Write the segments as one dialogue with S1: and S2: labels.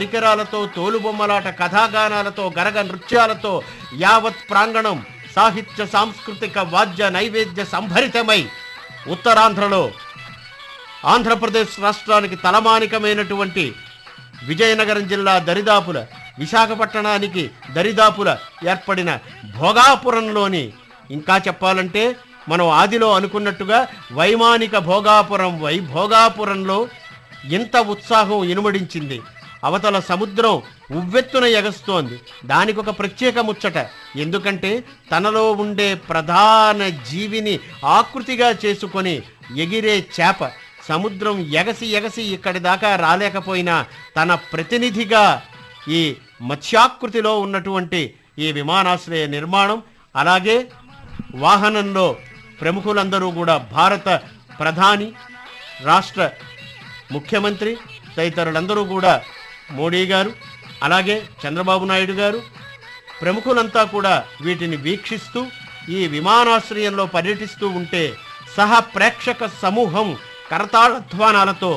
S1: పరికరాలతో తోలుబొమ్మలాట కథాగానాలతో గరగ నృత్యాలతో యావత్ ప్రాంగణం సాహిత్య సాంస్కృతిక వాద్య నైవేద్య సంభరితమై ఉత్తరాంధ్రలో ఆంధ్రప్రదేశ్ రాష్ట్రానికి తలమానికమైనటువంటి విజయనగరం జిల్లా దరిదాపుల విశాఖపట్టణానికి దరిదాపుల ఏర్పడిన భోగాపురంలోని ఇంకా చెప్పాలంటే మనం ఆదిలో అనుకున్నట్టుగా వైమానిక భోగాపురం వై భోగాపురంలో ఇంత ఉత్సాహం ఇనుమడించింది అవతల సముద్రం ఉవ్వెత్తున ఎగస్తోంది దానికి ఒక ప్రత్యేక ముచ్చట ఎందుకంటే తనలో ఉండే ప్రధాన జీవిని ఆకృతిగా చేసుకొని ఎగిరే చేప సముద్రం ఎగసి ఎగసి ఇక్కడి దాకా రాలేకపోయినా తన ప్రతినిధిగా ఈ మత్స్యాకృతిలో ఉన్నటువంటి ఈ విమానాశ్రయ నిర్మాణం అలాగే వాహనంలో ప్రముఖులందరూ కూడా భారత ప్రధాని రాష్ట్ర ముఖ్యమంత్రి తదితరులందరూ కూడా మోడీ గారు అలాగే చంద్రబాబు నాయుడు గారు ప్రముఖులంతా కూడా వీటిని వీక్షిస్తూ ఈ విమానాశ్రయంలో పర్యటిస్తూ ఉంటే సహ ప్రేక్షక సమూహం కరతాళధ్వానాలతో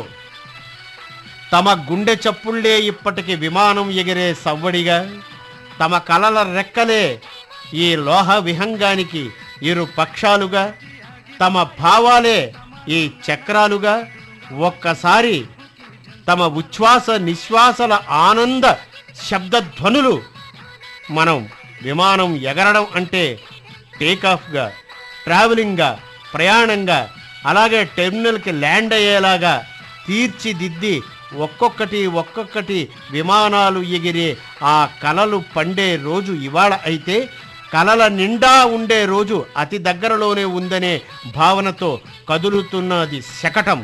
S1: తమ గుండె చప్పుళ్లే ఇప్పటికి విమానం ఎగిరే సవ్వడిగా తమ కలల రెక్కలే ఈ లోహ విహంగానికి ఇరు పక్షాలుగా తమ భావాలే ఈ చక్రాలుగా ఒక్కసారి తమ ఉచ్ఛ్వాస నిశ్వాసల ఆనంద శబ్దధ్వనులు మనం విమానం ఎగరడం అంటే టేకాఫ్గా ట్రావెలింగ్గా ప్రయాణంగా అలాగే టెర్మినల్కి ల్యాండ్ అయ్యేలాగా తీర్చిదిద్ది ఒక్కొక్కటి ఒక్కొక్కటి విమానాలు ఎగిరే ఆ కలలు పండే రోజు ఇవాళ అయితే కలల నిండా ఉండే రోజు అతి దగ్గరలోనే ఉందనే భావనతో కదులుతున్నది శకటం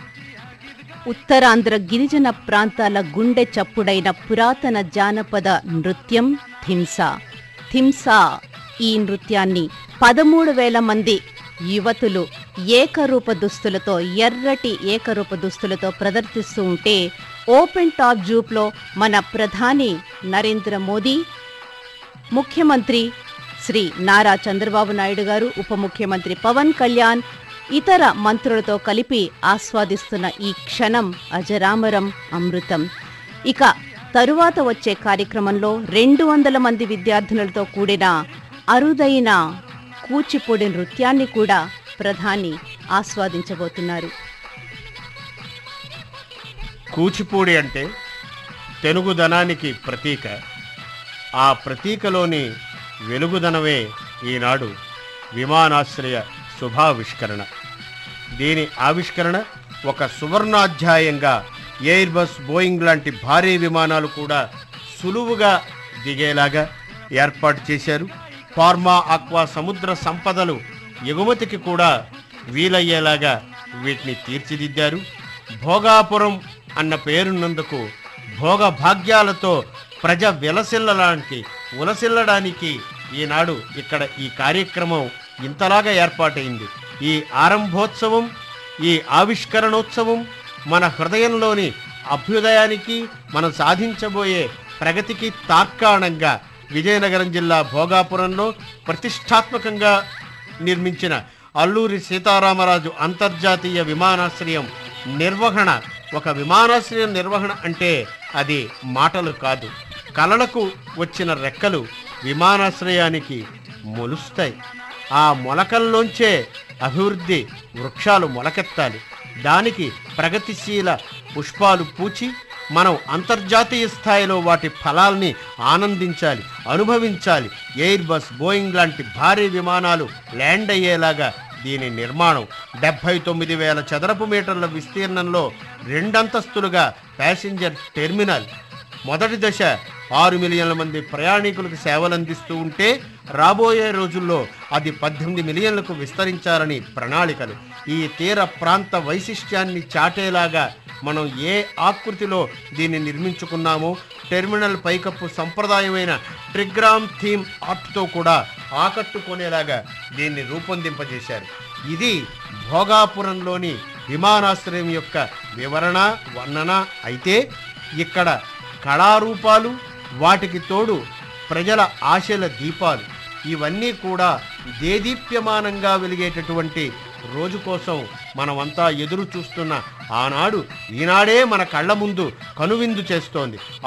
S2: ఉత్తరాంధ్ర గిరిజన ప్రాంతాల గుండె చప్పుడైన పురాతన జానపద నృత్యం థింసా థింసా ఈ నృత్యాన్ని పదమూడు వేల మంది యువతులు ఏకరూప దుస్తులతో ఎర్రటి ఏకరూప దుస్తులతో ప్రదర్శిస్తూ ఉంటే ఓపెన్ టాప్ జూప్లో మన ప్రధాని నరేంద్ర మోదీ ముఖ్యమంత్రి శ్రీ నారా చంద్రబాబు నాయుడు గారు ఉప ముఖ్యమంత్రి పవన్ కళ్యాణ్ ఇతర మంత్రులతో కలిపి ఆస్వాదిస్తున్న ఈ క్షణం అజరామరం అమృతం ఇక తరువాత వచ్చే కార్యక్రమంలో రెండు వందల మంది విద్యార్థినులతో కూడిన అరుదైన కూచిపూడి నృత్యాన్ని కూడా ప్రధాని ఆస్వాదించబోతున్నారు
S1: కూచిపూడి అంటే తెలుగుదనానికి ప్రతీక ఆ ప్రతీకలోని వెలుగుదనమే ఈనాడు విమానాశ్రయ శుభావిష్కరణ దీని ఆవిష్కరణ ఒక సువర్ణాధ్యాయంగా ఎయిర్ బస్ బోయింగ్ లాంటి భారీ విమానాలు కూడా సులువుగా దిగేలాగా ఏర్పాటు చేశారు ఫార్మా ఆక్వా సముద్ర సంపదలు ఎగుమతికి కూడా వీలయ్యేలాగా వీటిని తీర్చిదిద్దారు భోగాపురం అన్న పేరున్నందుకు భోగ భాగ్యాలతో ప్రజ విలసిల్లడానికి ఉలసిల్లడానికి ఈనాడు ఇక్కడ ఈ కార్యక్రమం ఇంతలాగా ఏర్పాటైంది ఈ ఆరంభోత్సవం ఈ ఆవిష్కరణోత్సవం మన హృదయంలోని అభ్యుదయానికి మనం సాధించబోయే ప్రగతికి తార్కాణంగా విజయనగరం జిల్లా భోగాపురంలో ప్రతిష్టాత్మకంగా నిర్మించిన అల్లూరి సీతారామరాజు అంతర్జాతీయ విమానాశ్రయం నిర్వహణ ఒక విమానాశ్రయం నిర్వహణ అంటే అది మాటలు కాదు కలలకు వచ్చిన రెక్కలు విమానాశ్రయానికి మొలుస్తాయి ఆ మొలకల్లోంచే అభివృద్ధి వృక్షాలు మొలకెత్తాలి దానికి ప్రగతిశీల పుష్పాలు పూచి మనం అంతర్జాతీయ స్థాయిలో వాటి ఫలాల్ని ఆనందించాలి అనుభవించాలి ఎయిర్ బస్ బోయింగ్ లాంటి భారీ విమానాలు ల్యాండ్ అయ్యేలాగా దీని నిర్మాణం డెబ్బై తొమ్మిది వేల చదరపు మీటర్ల విస్తీర్ణంలో రెండంతస్తులుగా ప్యాసింజర్ టెర్మినల్ మొదటి దశ ఆరు మిలియన్ల మంది ప్రయాణికులకు సేవలు అందిస్తూ ఉంటే రాబోయే రోజుల్లో అది పద్దెనిమిది మిలియన్లకు విస్తరించాలని ప్రణాళికలు ఈ తీర ప్రాంత వైశిష్ట్యాన్ని చాటేలాగా మనం ఏ ఆకృతిలో దీన్ని నిర్మించుకున్నామో టెర్మినల్ పైకప్పు సంప్రదాయమైన ట్రిగ్రామ్ థీమ్ ఆర్ట్తో కూడా ఆకట్టుకునేలాగా దీన్ని రూపొందింపజేశారు ఇది భోగాపురంలోని విమానాశ్రయం యొక్క వివరణ వర్ణన అయితే ఇక్కడ కళారూపాలు వాటికి తోడు ప్రజల ఆశల దీపాలు ఇవన్నీ కూడా దేదీప్యమానంగా వెలిగేటటువంటి రోజు కోసం మనమంతా ఎదురు చూస్తున్న ఆనాడు ఈనాడే మన కళ్ళ ముందు కనువిందు చేస్తోంది